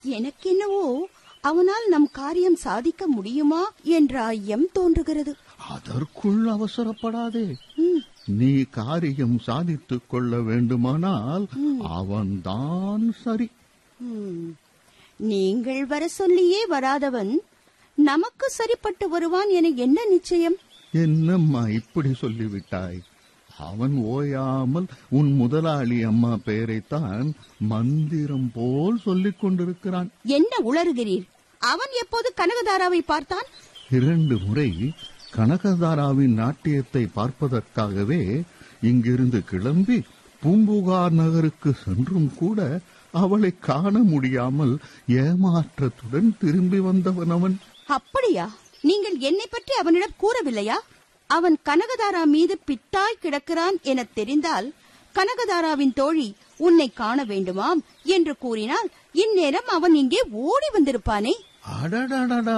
எனக்கென்னவோ அவனால் நம் காரியம் சாதிக்க முடியுமா என்ற ஐயம் தோன்றுகிறது அதற்குள் அவசரப்படாதே ம், நீ காரியம் சாதித்துக் கொள்ள வேண்டுமானால் அவன்தான் சரி ம். நீங்கள் வர சொல்லியே வராதவன் நமக்கு சரிப்பட்டு வருவான் என என்ன நிச்சயம் என்னம்மா இப்படி சொல்லிவிட்டாய் அவன் ஓயாமல் உன் முதலாளி அம்மா பெயரைத்தான் மந்திரம் போல் சொல்லிக் கொண்டிருக்கிறான் என்ன உளறுகிறீர் அவன் எப்போது கனகதாராவை பார்த்தான் இரண்டு முறை கனகதாராவின் நாட்டியத்தை பார்ப்பதற்காகவே இங்கிருந்து கிளம்பி பூம்புகார் நகருக்கு சென்றும் கூட அவளை காண முடியாமல் ஏமாற்றத்துடன் திரும்பி வந்தவன் அவன் அப்படியா நீங்கள் என்னை பற்றி அவனிடம் கூறவில்லையா அவன் கனகதாரா மீது பித்தாய் கிடக்கிறான் என தெரிந்தால் கனகதாராவின் தோழி உன்னை காண வேண்டுமாம் என்று கூறினால் இந்நேரம் அவன் இங்கே ஓடி வந்திருப்பானே அடடடடா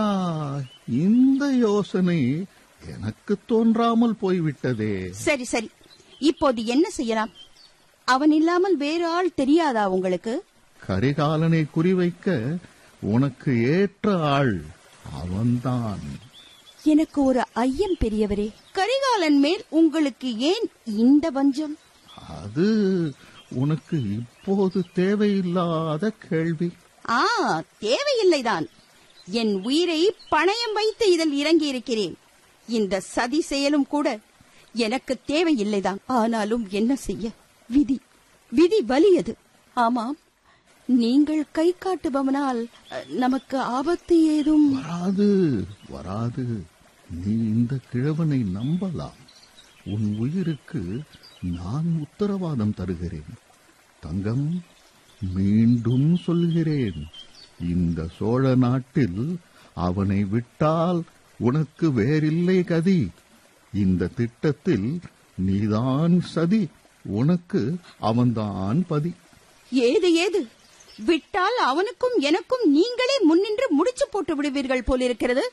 இந்த யோசனை எனக்கு தோன்றாமல் போய்விட்டதே சரி சரி இப்போது என்ன செய்யலாம் அவன் இல்லாமல் வேறு ஆள் தெரியாதா உங்களுக்கு கரிகாலனை குறிவைக்க உனக்கு ஏற்ற ஆள் அவன்தான் எனக்கு ஒரு ஐயம் பெரியவரே கரிகாலன் மேல் உங்களுக்கு ஏன் இந்த வஞ்சம் அது உனக்கு இப்போது தேவையில்லாத கேள்வி ஆ தேவையில்லைதான் என் உயிரை பணயம் வைத்து இதில் இறங்கி இருக்கிறேன் இந்த சதி செயலும் கூட எனக்கு தேவையில்லைதான் ஆனாலும் என்ன செய்ய விதி விதி வலியது ஆமாம் நீங்கள் கை காட்டுபவனால் அஹ், நமக்கு ஆபத்து ஏதும் வராது வராது நீ இந்த கிழவனை நம்பலாம் உன் உயிருக்கு நான் உத்தரவாதம் தருகிறேன் தங்கம் மீண்டும் சொல்கிறேன் இந்த சோழ நாட்டில் அவனை விட்டால் உனக்கு வேறில்லை கதி இந்த திட்டத்தில் நீதான் சதி உனக்கு அவன்தான் பதி ஏது ஏது விட்டால் அவனுக்கும் எனக்கும் நீங்களே முன்னின்று முடிச்சு போட்டு விடுவீர்கள் போலிருக்கிறது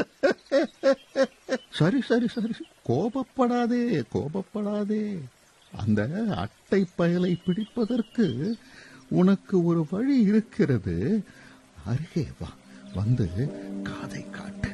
சரி சரி சரி கோபப்படாதே கோபப்படாதே அந்த அட்டை பயலை பிடிப்பதற்கு உனக்கு ஒரு வழி இருக்கிறது அருகே வா வந்து காதை காட்டு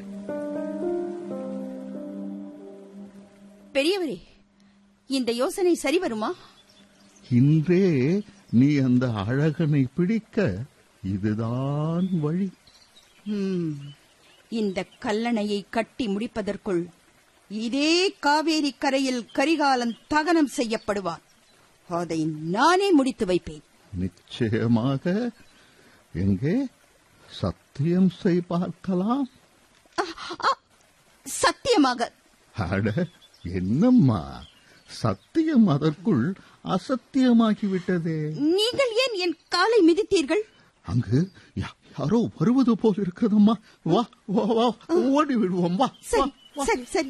பெரியவரே இந்த யோசனை சரி வருமா இன்றே நீ அந்த அழகனை பிடிக்க இதுதான் வழி ஹம், இந்த கல்லணையை கட்டி முடிப்பதற்குள் இதே காவேரி கரையில் கரிகாலன் தகனம் செய்யப்படுவான் அதை நானே முடித்து வைப்பேன் நிச்சயமாக எங்கே சத்தியம் செய் பார்க்கலாம் சத்தியமாக அட என்னம்மா சத்தியம் அதற்குள் அசத்தியமாகிவிட்டதே நீங்கள் ஏன் என் காலை மிதித்தீர்கள் அங்கு யா- யாரோ வருவது போல் இருக்கிறதம்மா வா வா வா ஓடி விடுவோம் வா வா சரி சரி சரி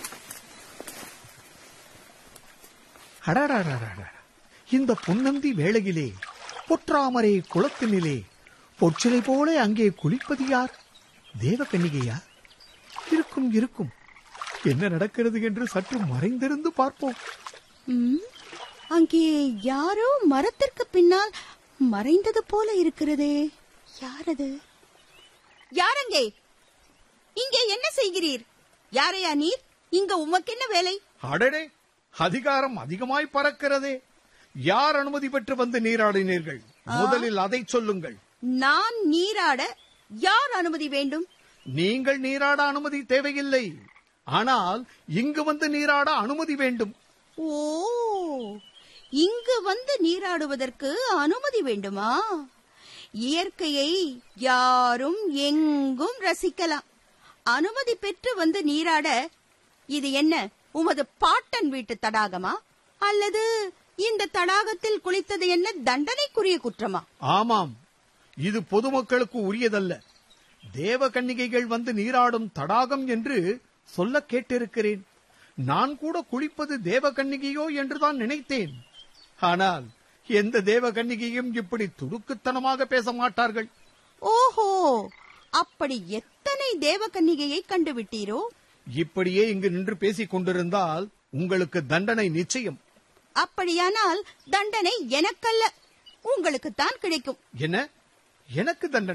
அடடடடட. இந்த பொன்னந்தி வேளையிலே பொற்றாமரை குளத்தினிலே பொற்சிலை போல அங்கே குளிப்பது யார் தேவகன்னிகையா இருக்கும் இருக்கும் என்ன நடக்கிறது என்று சற்று மறைந்திருந்து பார்ப்போம் ம், அங்கே யாரோ மரத்திற்கு பின்னால் மறைந்தது போல இருக்கிறதே யாரது யாரங்கே இங்கே என்ன செய்கிறீர் யாரையா நீர் இங்க உமக்கு என்ன வேலை அடடே அதிகாரம் அதிகமாய் பறக்கிறதே யார் அனுமதி பெற்று வந்து நீராடினீர்கள் முதலில் அதை சொல்லுங்கள் நான் நீராட யார் அனுமதி வேண்டும் நீங்கள் நீராட அனுமதி தேவையில்லை ஆனால் இங்கு வந்து நீராட அனுமதி வேண்டும் ஓ இங்கு வந்து நீராடுவதற்கு அனுமதி வேண்டுமா இயற்கையை யாரும் எங்கும் ரசிக்கலாம் அனுமதி பெற்று வந்து நீராட இது என்ன உமது பாட்டன் வீட்டு தடாகமா அல்லது இந்த தடாகத்தில் குளித்தது என்ன தண்டனைக்குரிய குற்றமா ஆமாம் இது பொதுமக்களுக்கு உரியதல்ல தேவ கன்னிகைகள் வந்து நீராடும் தடாகம் என்று சொல்ல கேட்டிருக்கிறேன் நான் கூட குளிப்பது தேவ கன்னிகையோ என்றுதான் நினைத்தேன் ஆனால் எந்த தேவ கன்னிகையும் இப்படி துடுக்குத்தனமாக பேச மாட்டார்கள் ஓஹோ அப்படி எத்தனை தேவகன்னிகையை கண்டுவிட்டீரோ இப்படியே இங்கு நின்று பேசிக் கொண்டிருந்தால் உங்களுக்கு தண்டனை நிச்சயம் அப்படியானால் தண்டனை எனக்கல்ல உங்களுக்குத்தான் கிடைக்கும் என்ன எனக்கு தண்டனை